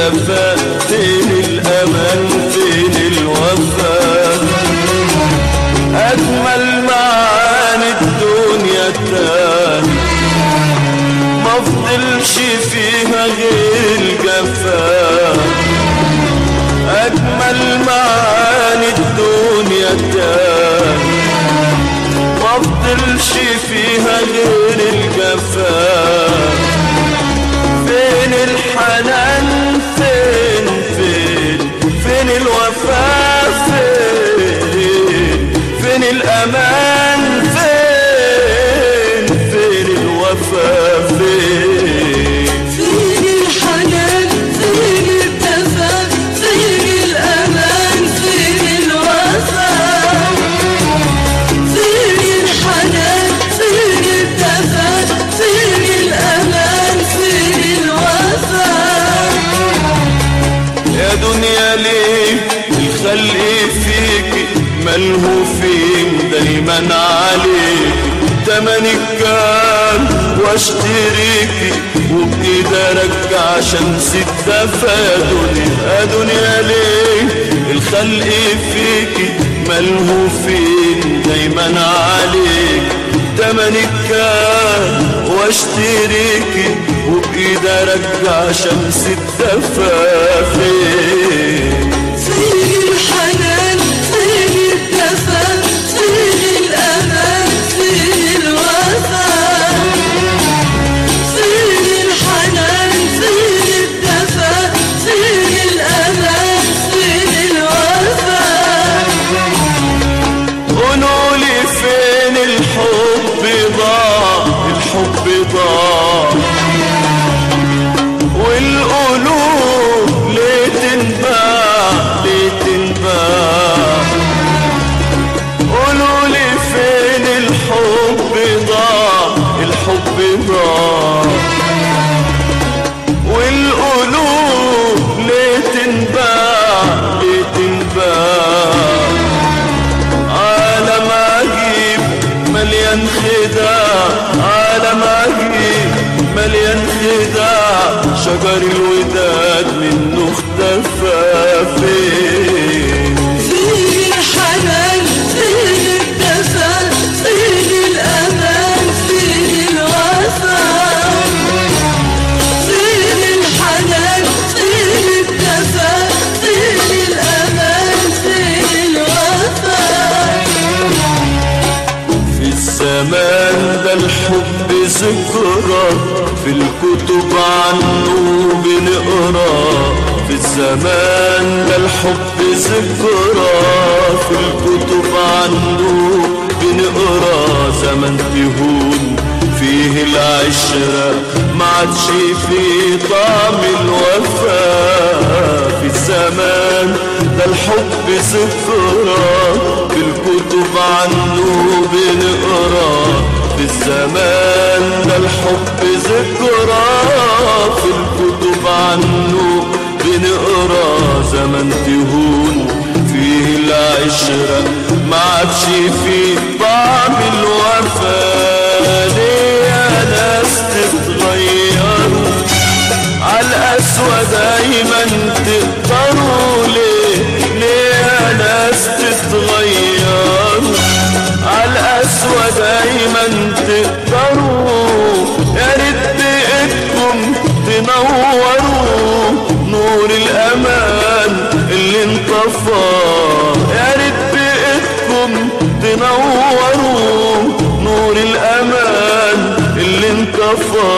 الجفا فين الأمان فين الوفا أجمل معاني الدنيا التاني ما فضلش فيها غير الجفا أجمل معاني الدنيا التاني ما فضلش فيها غير الجفا فين الحنان فين فين فين الوفا فين فين الأمان فين فين الوفا فين فين الحنان فين الدفا فين الأمان فين الوفا فين الحنان فين الدفا فين الأمان فين الوفا يا دنيا ليه الخلق فيك ملهوفين دايما عليك تمنك كان واشتريكي وبإيدي ارجع شمس الدفا يا دنيا يا دنيا ليه الخلق فيك ملهوفين دايما عليك تمنك كان واشتريكي وبإيدي ارجع شمس الدفا فين فين الحنان فين الدفا فين الأمان فين الوفا فين الحنان فين الدفا فين الأمان فين الوفا قولولي فين الحب ضاع الحب ضاع والقلوب ليه تنباع ليه تنباع قولولي فين الحب ضاع الحب ضاع والقلوب ليه تنباع ليه تنباع عالم عجيب مليان خداع عالم عجيب مليان خداع شجر الوداد منه اختفى فين فين الحنان فين الدفا فين الأمان فين الوفا فين الحنان فين الدفا فين الأمان فين الوفا في الزمان ده الحب ذكرى في الكتب عنه بنقرا في الزمان ده الحب ذكرى في الكتب عنه بنقرا زمن تهون فيه العشرة ما عادش فيه طعم الوفا في الزمان ده الحب ذكرى في الكتب عنه بنقرا في الزمان ده الحب ذكرى في الكتب عنه بنقرا زمن تهون فيه العشرة ما عادش فيه طعم الوفا ليه يا ناس تتغيروا عالقسوة دايما تقدروا ليه ليه يا ناس تتغيروا عالقسوة دايما تقدروا يا ريت بإيدكم تنوروا نور الأمان اللي انطفى يا ريت بإيدكم تنوروا نور الأمان اللي انطفى